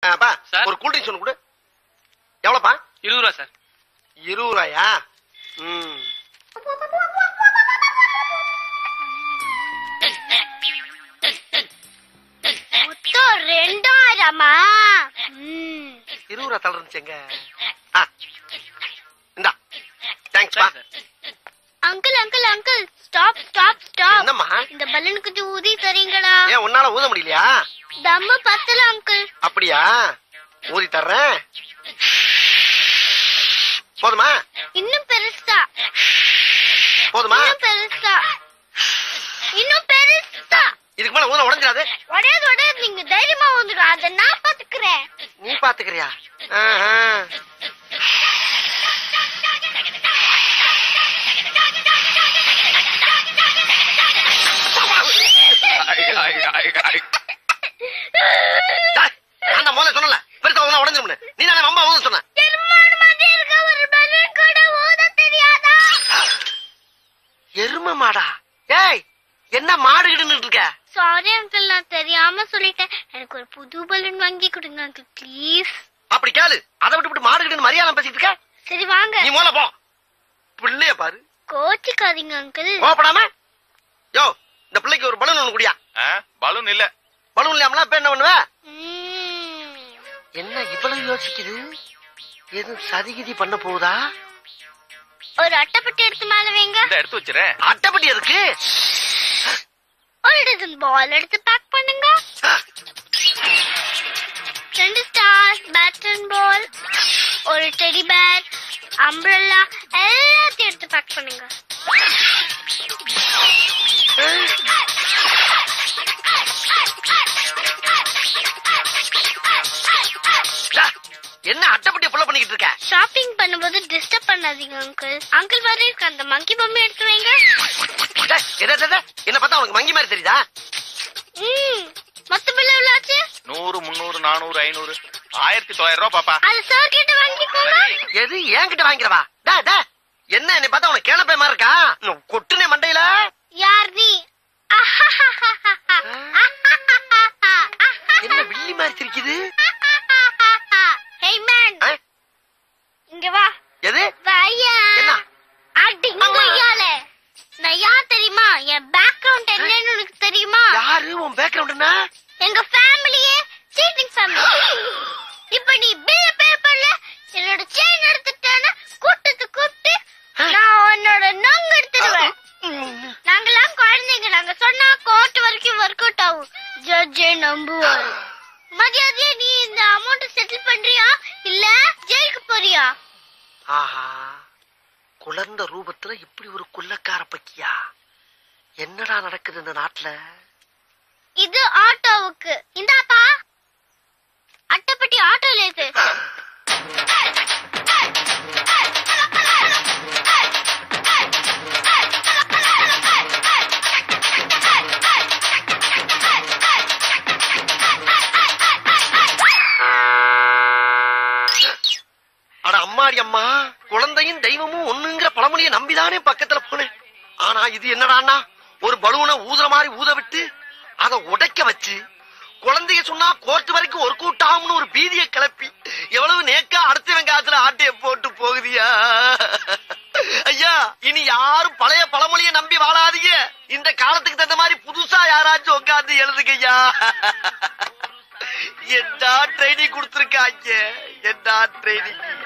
அப்பா சார். ஒரு cool drinks ஒன்று கொடு எவ்வளோப்பா இருபது ரூபா சார் இருபது ரூபாயா ம் மொத்தம் ரெண்டாயிரமா ம். இருபது ரூபா தலை இருந்துச்சுங்க ஆ இந்தா தேங்க்ஸ்ப்பா சரி sir uncle uncle uncle stop stop stop என்னம்மா இந்த பலூனுக்கு கொஞ்சம் ஊதி தரீங்களா ஏன் உன்னால ஊத முடியலையா தம்மு பத்தல அங்கிள் அப்படியா ஊதி தர்றேன் போதுமா இன்னும் பெருசா போதுமா இன்னும் பெருசா இன்னும் பெருசா இதுக்கு மேல ஊத உடஞ்சிடாது உடையாது உடையாது நீங்க தைரியமா வந்துடும் அதை நான் பாத்துக்கிறேன் நீ பாத்துக்கிறியா ஆஹா. டேய், நான் தான் முதல்ல சொன்னல பெருசா ஊதா உடஞ்சிரும்னு நீ தானே அம்மா ஊத சொன்ன பெருமாள் மாதிரி இருக்க ஒரு பலூன் கூட ஊத தெரியாதா எரும மாடா ஏய் என்ன மாடு கிடுன்னு இருக்க சாரி அங்கிள் நான் தெரியாம சொல்லிட்டேன் எனக்கு ஒரு புது பலூன் வாங்கி கொடுங்க அங்கிள் ப்ளீஸ் அப்படி கேளு அதை விட்டு விட்டு மாடு கிடுன்னு மரியாதை பேசிட்டு இருக்க சரி வாங்க நீ முதல்ல போ பிள்ளைய பாரு கோச்சிக்காதீங்க அங்கிள் கோபப்படாம யோ இந்த பிள்ளைக்கு ஒரு பலூன் ஒண்ணு குடியா பலூன் இல்ல பலூன் இல்லாமலாம் இப்ப என்ன பண்ணுவ ம். என்ன இவ்வளவு யோசிக்குது எதுவும் சதிகிதி பண்ண போகுதா ஒரு அட்டைப்பட்டி எடுத்து மேல வைங்க இந்த எடுத்து வச்சிரேன் அட்டைப்பட்டி எதுக்கு ஒரு டஜன் பால் எடுத்து பேக் பண்ணுங்க ரெண்டு ஸ்டார் பேட் அண்ட் பால் ஒரு டெடி பேர் அம்ப்ரெல்லா எல்லாத்தையும் எடுத்து பேக் பண்ணுங்க டா, என்ன அட்டைப்பட்டியை புள்ள பண்ணிக்கிட்டு இருக்க ஷாப்பிங் பண்ணும்போது டிஸ்டர்ப் பண்ணாதீங்க அங்கிள் அங்கிள் வர இருக்க அந்த மங்கி பொம்மை எடுத்து வைங்க டேய், எது, எது, எது? என்ன பார்த்தா உனக்கு மங்கி மாதிரி தெரியுதா ம் மொத்த பில் எவ்வளவு ஆச்சு நூறு முந்நூறு நானூறு ஐநூறு ஆயிரத்தி தொள்ளாயிரம் ரூபாய் பாப்பா அது சார் கிட்ட வாங்கிக்கோங்க எது என்கிட்ட வாங்கிக்கிறவா டா டா என்ன என்னை பார்த்தா உனக்கு கேளப்பை மாதிரி இருக்கா இன்னும் கொட்டுனே மண்டையில யார் நீ என்ன வில்லி மாதிரி சிரிக்குது ஹே மேன் ஆ? இங்க வா எது வாயா என்ன அடிங்க கொய்யால நான் யார் தெரியுமா என் பேக்ரவுண்ட் என்னன்னு உனக்கு தெரியுமா யாரு உன் பேக்ரவுண்ட்னா எங்க ஃபேமிலியே சீட்டிங் ஃபேமிலி இப்ப நீ பில் பே பண்ணல என்னோட செயின் எடுத்துட்டான கூட்டத்து கூப்பிட்டு நான் உன்னோட நொங்கு எடுத்துடுவேன் நாங்கெல்லாம் குழந்தைங்க நாங்க சொன்னா கோர்ட் வரைக்கும் ஒர்க் அவுட் ஆகும் ஜட்ஜே நம்புவாரு மரியாதையா நீ இந்த அமௌண்ட் செட்டில் பண்றியா இல்ல ஜெயிலுக்கு போறியா ஆஹா குளர்ந்த ரூபத்துல இப்படி ஒரு குள்ளக்கார பக்கியா என்னடா நடக்குது இந்த நாட்டுல இது ஆட்டோவுக்கு இந்தாப்பா அட்டைப்பட்டி ஆட்டோல இருக்கு அட அம்மாடி அம்மா குழந்தையும் தெய்வமும் ஒண்ணுங்கிற பழமொழியை நம்பிதானே பக்கத்துல போனேன் ஆனா இது என்னடான்னா ஒரு பலூனை ஊதுற மாதிரி ஊத விட்டு அதை உடைக்க வச்சு குழந்தைய சொன்னா கோர்ட் வரைக்கும் ஒரு கூட்டாகும்னு ஒரு பீதியை கிளப்பி எவ்வளவு நேக்கா அடுத்தவன் காத்துல ஆட்டைய போட்டு போகுதியா ஐயா இனி யாரும் பழைய பழமொழியை நம்பி வாழாதீங்க இந்த காலத்துக்கு தகுந்த மாதிரி புதுசா யாராச்சும் உட்காந்து எழுதுங்கய்யா என்ன ட்ரைனிங் கொடுத்துருக்காங்க என்ன ட்ரைனிங்